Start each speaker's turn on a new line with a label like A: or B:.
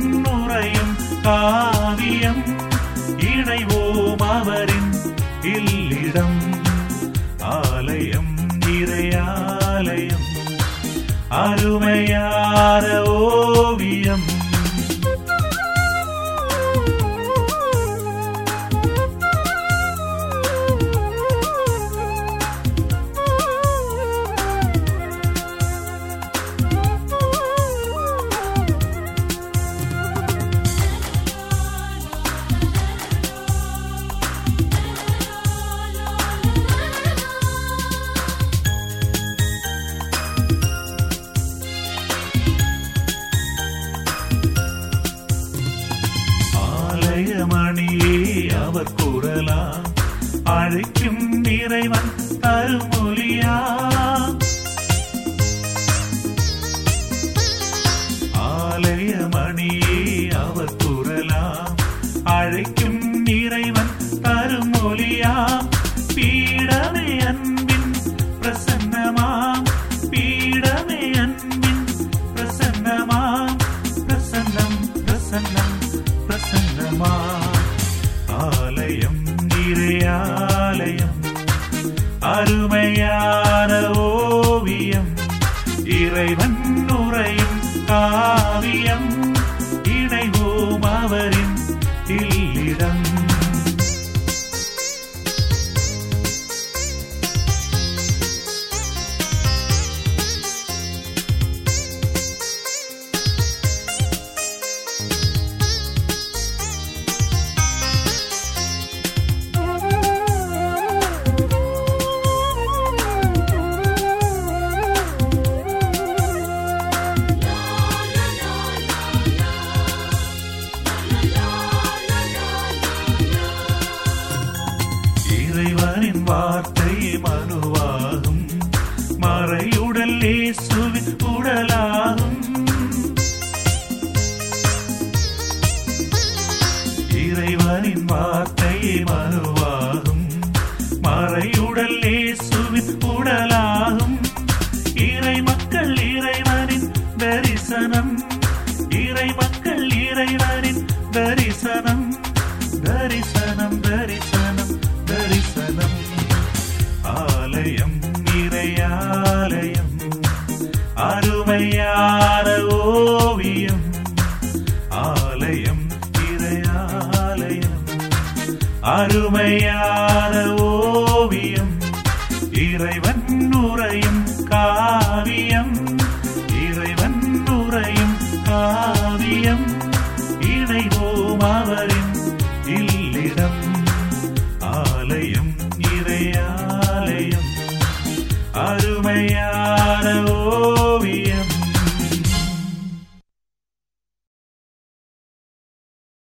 A: உறையும் காவியம் இணைவோம் அவரின் இல்லிடம் ஆலயம் இறையாலயம் அருமையான ஓவியம் ஆலயமணியே அவர் குரலா அழைக்கும் இறைவன் தருமொழியா ஆலயமணியே அவர் குரலா அழைக்கும் இறைவன் தருமொழியா பீடமே அன்பின் பிரசன்னமாம் பீடமே அன்பின் பிரசன்னமாம் பிரசன்னம் பிரசன்னம் பிரசன்னமா ஆலயம் இறையாலயம் அருமையான ஓவியம் இறைவன் உறையும் காவியம் இணைவோம் அவரின் இல்லிடம் இறைவனின் வார்த்தை மனுவாகும் மறையுடல் இயேசுவின் உடலாகும் இறைவனின் வார்த்தை மனுவாகும் மறையுடல் இயேசுவின் உடலாகும் இறை மக்கள் இறைவனின் தரிசனம் இறை மக்கள் இறைவனின் தரிசனம் தரிசனம் தரிசனம் தரிசனம் ஆலயம் இறையாலயம் அருமையான ஓவியம் ஆலயம் இறையாலயம் அருமையான ஓவியம் இறைவன் உறையும் காவியம் இறைவன் உறையும் காவியம் இணைவோம் அவரின் இல்லிடம் ஆலயம் இறையாலயம் அருமையான